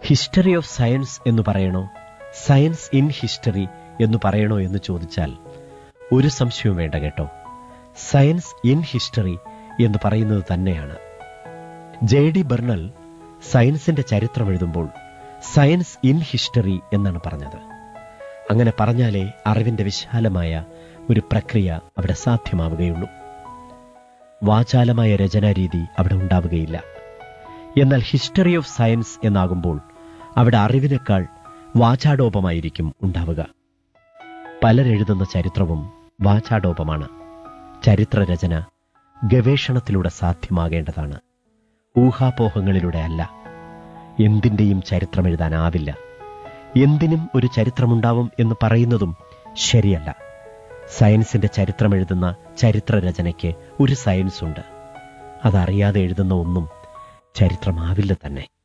history of science എന്ന് പറയണോ science in history എന്ന് പറയണോ എന്ന് ചോദിച്ചാൽ ഒരു സംശയവും വേണ്ട കേട്ടോ സയൻസ് ഇൻ ഹിസ്റ്ററി എന്ന് പറയുന്നത് തന്നെയാണ് ജെ ഡി ബെർണൽ സയൻസിന്റെ ചരിത്രം എഴുതുമ്പോൾ സയൻസ് ഇൻ ഹിസ്റ്ററി എന്നാണ് പറഞ്ഞത് അങ്ങനെ പറഞ്ഞാലേ അറിവിന്റെ വിശാലമായ ഒരു പ്രക്രിയ അവിടെ സാധ്യമാവുകയുള്ളൂ വാചാലമായ രചനാരീതി അവിടെ ഉണ്ടാവുകയില്ല എന്നാൽ ഹിസ്റ്ററി ഓഫ് സയൻസ് എന്നാകുമ്പോൾ അവിടെ അറിവിനേക്കാൾ വാചാടോപമായിരിക്കും ഉണ്ടാവുക പലരെഴുതുന്ന ചരിത്രവും വാചാടോപമാണ് ചരിത്രരചന ഗവേഷണത്തിലൂടെ സാധ്യമാകേണ്ടതാണ് ഊഹാപോഹങ്ങളിലൂടെ അല്ല എന്തിൻ്റെയും ചരിത്രം എഴുതാനാവില്ല എന്തിനും ഒരു ചരിത്രമുണ്ടാവും എന്ന് പറയുന്നതും ശരിയല്ല സയൻസിന്റെ ചരിത്രം എഴുതുന്ന ചരിത്രരചനയ്ക്ക് ഒരു സയൻസ് ഉണ്ട് അതറിയാതെ എഴുതുന്ന ഒന്നും ചരിത്രമാവില്ല തന്നെ